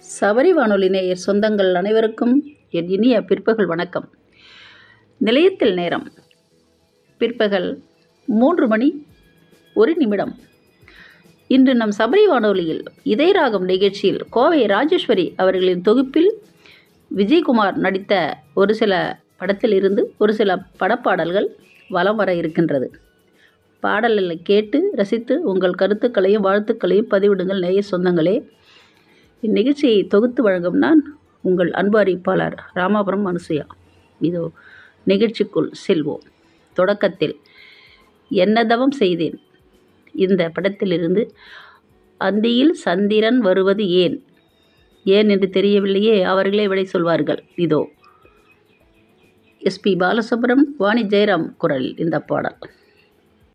சபரி வானொலி நேயர் சொந்தங்கள் அனைவருக்கும் என் இனிய பிற்பகல் வணக்கம் நிலையத்தில் நேரம் பிற்பகல் மூன்று மணி ஒரு நிமிடம் இன்று நம் சபரி வானொலியில் இதயராகம் நிகழ்ச்சியில் கோவை ராஜேஸ்வரி அவர்களின் தொகுப்பில் விஜயகுமார் நடித்த ஒரு சில படத்திலிருந்து ஒரு சில படப்பாடல்கள் வலம் வர இருக்கின்றது பாடல்களை கேட்டு ரசித்து உங்கள் கருத்துக்களையும் வாழ்த்துக்களையும் பதிவிடுங்கள் நேய சொந்தங்களே இந்நிகழ்ச்சியை தொகுத்து வழங்கும் நான் உங்கள் அன்பு அறிவிப்பாளர் ராமாபுரம் அனுசுயா இதோ நிகழ்ச்சிக்குள் செல்வோம் தொடக்கத்தில் என்ன தவம் செய்தேன் இந்த படத்திலிருந்து அந்தியில் சந்திரன் வருவது ஏன் ஏன் என்று தெரியவில்லையே அவர்களே விடை சொல்வார்கள் இதோ எஸ்பி பாலசுப்ரம் வாணி ஜெயராம் குரல் இந்த பாடல்